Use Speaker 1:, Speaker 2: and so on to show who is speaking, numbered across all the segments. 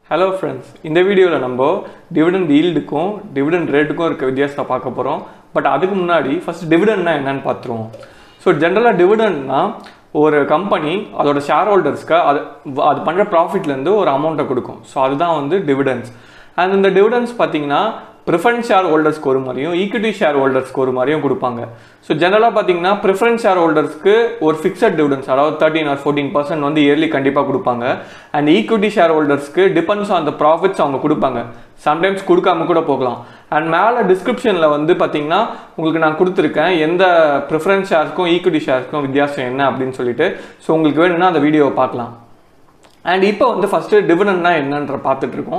Speaker 1: hello friends இந்த வீடியோவில் நம்ம டிவிடெண்ட் ஈல்டுக்கும் டிவிடெண்ட் ரேட்டுக்கும் இருக்க வித்தியாசத்தை பார்க்க போகிறோம் பட் அதுக்கு முன்னாடி ஃபர்ஸ்ட் டிவிடெண்ட்னா என்னன்னு பார்த்துருவோம் ஸோ ஜென்ரலாக டிவிடெண்ட்னா ஒரு கம்பெனி அதோட ஷேர் ஹோல்டர்ஸ்க்கு அது அது பண்ணுற ப்ராஃபிட்லேருந்து ஒரு அமௌண்ட்டை கொடுக்கும் ஸோ அதுதான் வந்து டிவிடெண்ட்ஸ் அண்ட் இந்த டிவிடெண்ட்ஸ் பார்த்தீங்கன்னா ப்ரிஃபரன்ஸ் ஷேர் ஹோல்டர்ஸ்க்கு ஒரு மாதிரியும் ஈக்விட்டி ஷேர் ஹோல்டர்ஸ்க்கு ஒரு மாதிரியும் கொடுப்பாங்க ஸோ ஜெனரலாக பார்த்தீங்கன்னா ப்ரிஃபரன்ஸ் ஷேர் ஹோல்டர்ஸ்க்கு ஒரு ஃபிக்ஸட் டிவிடன்ஸ் அதாவது தேர்ட்டின் ஆர் ஃபோர்டீன் பர்சன்ட் வந்து இயர்லி கண்டிப்பாக கொடுப்பாங்க அண்ட் ஈக்விட்டி ஷேர் ஹோல்டர்ஸ்க்கு டிபெண்ட்ஸ் ஆன் த ப்ராஃபிட்ஸ் அவங்க கொடுப்பாங்க சம்டைம்ஸ் கொடுக்காம கூட போகலாம் அண்ட் மேலே டிஸ்கிரிப்ஷனில் வந்து பார்த்தீங்கன்னா உங்களுக்கு நான் கொடுத்துருக்கேன் எந்த ப்ரிஃபரன்ஸ் ஷேர்ஸ்க்கும் ஈக்விட்டி ஷேர்ஸ்க்கும் வித்தியாசம் என்ன அப்படின்னு சொல்லிட்டு ஸோ உங்களுக்கு வேணும்னா அந்த வீடியோவை பார்க்கலாம் அண்ட் இப்போ வந்து ஃபஸ்ட்டு டிவிடன்னா என்னன்ற பார்த்துட்டு இருக்கோம்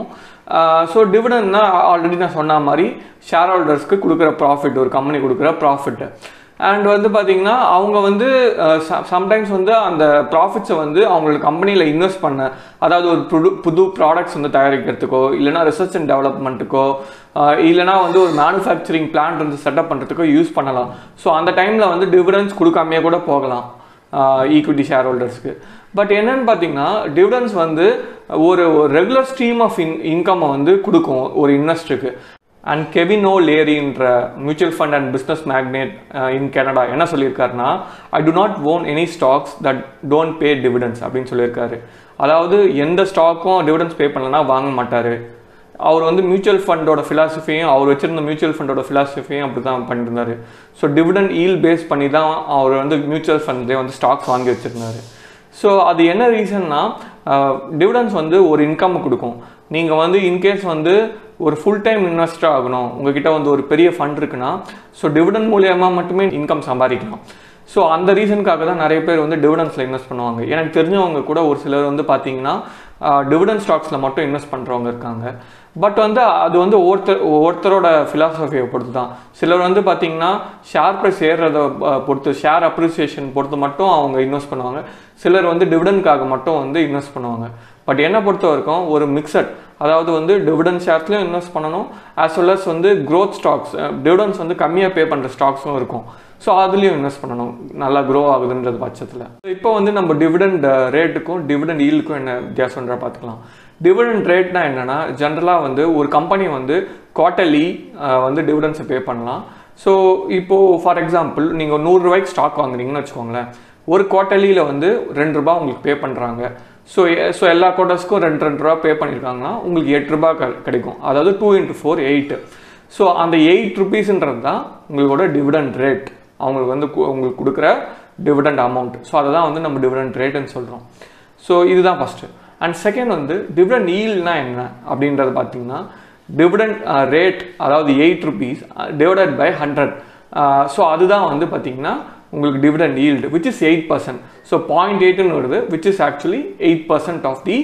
Speaker 1: ஸோ டிவிடன்னா ஆல்ரெடி நான் சொன்ன மாதிரி ஷேர் ஹோல்டர்ஸ்க்கு கொடுக்குற ப்ராஃபிட் ஒரு கம்பெனி கொடுக்குற ப்ராஃபிட் அண்ட் வந்து பார்த்தீங்கன்னா அவங்க வந்து சம்டைம்ஸ் வந்து அந்த ப்ராஃபிட்ஸை வந்து அவங்களோட கம்பெனியில் இன்வெஸ்ட் பண்ண அதாவது ஒரு புது புது ப்ராடக்ட்ஸ் வந்து தயாரிக்கிறதுக்கோ இல்லைனா ரிசர்ச் அண்ட் டெவலப்மெண்ட்டுக்கோ இல்லைனா வந்து ஒரு மேனுஃபேக்சரிங் பிளான்ட் வந்து செட்டப் பண்ணுறதுக்கோ யூஸ் பண்ணலாம் ஸோ அந்த டைமில் வந்து டிவிடன்ஸ் கொடுக்காமையே கூட போகலாம் ஈக்விட்டி ஷேர் ஹோல்டர்ஸ்க்கு பட் என்னன்னு பார்த்தீங்கன்னா டிவிடன்ஸ் வந்து ஒரு ரெகுலர் ஸ்ட்ரீம் ஆஃப் இன் இன்கம்மை வந்து கொடுக்கும் ஒரு இன்வெஸ்டருக்கு அண்ட் கெவினோ லேரின்ற mutual fund and business magnate in Canada என்ன சொல்லியிருக்காருன்னா I do not own any stocks that don't pay dividends அப்படின்னு சொல்லியிருக்காரு அதாவது எந்த ஸ்டாக்கும் டிவிடன்ஸ் பே பண்ணலன்னா வாங்க மாட்டார் அவர் வந்து மியூச்சுவல் ஃபண்டோட ஃபிலாசபியும் அவர் வச்சிருந்த மியூச்சுவல் ஃபண்டோட ஃபிலாசபியும் அப்படி தான் பண்ணியிருந்தாரு ஸோ டிவிடன் ஈல் பேஸ் பண்ணி தான் அவர் வந்து மியூச்சுவல் ஃபண்ட்லேயே வந்து ஸ்டாக்ஸ் வாங்கி வச்சுருந்தாரு ஸோ அது என்ன ரீசன்னா டிவிடன்ஸ் வந்து ஒரு இன்கம் கொடுக்கும் நீங்கள் வந்து இன்கேஸ் வந்து ஒரு ஃபுல் டைம் இன்வெஸ்டர் ஆகணும் உங்ககிட்ட வந்து ஒரு பெரிய ஃபண்ட் இருக்குன்னா ஸோ டிவிடன் மூலியமாக மட்டுமே இன்கம் சம்பாதிக்கலாம் ஸோ அந்த ரீசனுக்காக தான் நிறைய பேர் வந்து டிவிடன்ஸில் இன்வெஸ்ட் பண்ணுவாங்க எனக்கு தெரிஞ்சவங்க கூட ஒரு சிலர் வந்து பார்த்தீங்கன்னா டிவிடன் ஸ்டாக்ஸில் மட்டும் இன்வெஸ்ட் பண்ணுறவங்க இருக்காங்க பட் வந்து அது வந்து ஒருத்தர் ஒருத்தரோட ஃபிலாசபியை பொறுத்து தான் சிலர் வந்து பார்த்தீங்கன்னா ஷேர் ப்ரைஸ் ஏறுறத பொறுத்து ஷேர் அப்ரிசியேஷன் பொறுத்து மட்டும் அவங்க இன்வெஸ்ட் பண்ணுவாங்க சிலர் வந்து டிவிடனுக்காக மட்டும் வந்து இன்வெஸ்ட் பண்ணுவாங்க பட் என்னை பொறுத்த வரைக்கும் ஒரு மிக்சட் அதாவது வந்து டிவிடன் ஷேர்ஸ்லையும் இன்வெஸ்ட் பண்ணணும் ஆஸ் வெல் அஸ் வந்து க்ரோத் ஸ்டாக்ஸ் டிவிடன்ஸ் வந்து கம்மியாக பே பண்ணுற ஸ்டாக்ஸும் இருக்கும் ஸோ அதுலேயும் இன்வெஸ்ட் பண்ணணும் நல்லா க்ரோ ஆகுதுன்றது பட்சத்தில் இப்போ வந்து நம்ம டிவிடெண்ட் ரேட்டுக்கும் டிவிடெண்ட் ஈல்டுக்கும் என்ன வித்தியாசம்ன்ற பார்த்துக்கலாம் டிவிடெண்ட் ரேட்னா என்னென்னா ஜென்ரலாக வந்து ஒரு கம்பெனி வந்து குவார்ட்டர்லி வந்து டிவிடன்ஸை பே பண்ணலாம் ஸோ இப்போது ஃபார் எக்ஸாம்பிள் நீங்கள் நூறுரூவாய்க்கு ஸ்டாக் வாங்குறீங்கன்னு வச்சுக்கோங்களேன் ஒரு குவார்ட்டர்லியில் வந்து ரெண்டு ரூபா உங்களுக்கு பே பண்ணுறாங்க ஸோ ஸோ எல்லா குவார்ட்டர்ஸ்க்கும் ரெண்டு ரெண்டு ரூபா பே பண்ணியிருக்காங்கன்னா உங்களுக்கு எட்டு ரூபா கிடைக்கும் அதாவது two into four eight so அந்த எயிட் ருபீஸ்ன்றது தான் உங்களோட டிவிடெண்ட் ரேட் அவங்களுக்கு வந்து உங்களுக்கு கொடுக்குற டிவிடெண்ட் அமௌண்ட் ஸோ அதை தான் வந்து நம்ம டிவிடெண்ட் ரேட்டுன்னு சொல்கிறோம் ஸோ இதுதான் ஃபஸ்ட்டு அண்ட் செகண்ட் வந்து டிவிடெண்ட் ஈல்னா என்ன அப்படின்றது பார்த்தீங்கன்னா டிவிடெண்ட் ரேட் அதாவது eight rupees divided by hundred so அதுதான் வந்து பார்த்தீங்கன்னா உங்களுக்கு dividend yield which is eight percent so point எயிட்னு வருது which is actually eight percent of the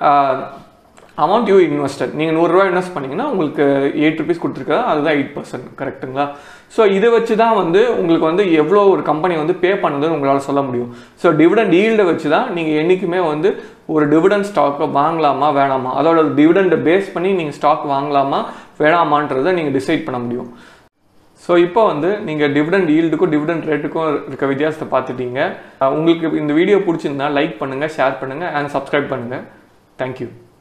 Speaker 1: amount you invested நீங்கள் நூறுரூவா இன்வெஸ்ட் பண்ணிங்கன்னா உங்களுக்கு எயிட் ருபீஸ் கொடுத்துருக்காது அதுதான் எயிட் பர்சன்ட் கரெக்டுங்களா ஸோ இதை வச்சு தான் வந்து உங்களுக்கு வந்து எவ்வளோ ஒரு கம்பெனி வந்து பே பண்ணுதுன்னு உங்களால் சொல்ல முடியும் ஸோ டிவிடெண்ட் ஈல்டை வச்சு தான் நீங்கள் என்றைக்குமே வந்து ஒரு டிவிடெண்ட் ஸ்டாக்கை வாங்கலாமா வேணாமா அதோட டிவிடெண்டை பேஸ் பண்ணி நீங்கள் ஸ்டாக் வாங்கலாமா வேணாமான்றதை நீங்கள் டிசைட் பண்ண முடியும் ஸோ இப்போ வந்து நீங்கள் டிவிடெண்ட் ஈல்டுக்கும் டிவிடெண்ட் ரேட்டுக்கும் இருக்க வித்தியாசத்தை பார்த்துட்டீங்க உங்களுக்கு இந்த வீடியோ பிடிச்சிருந்தா லைக் பண்ணுங்கள் ஷேர் பண்ணுங்கள் அண்ட் சப்ஸ்கிரைப் பண்ணுங்கள் தேங்க்யூ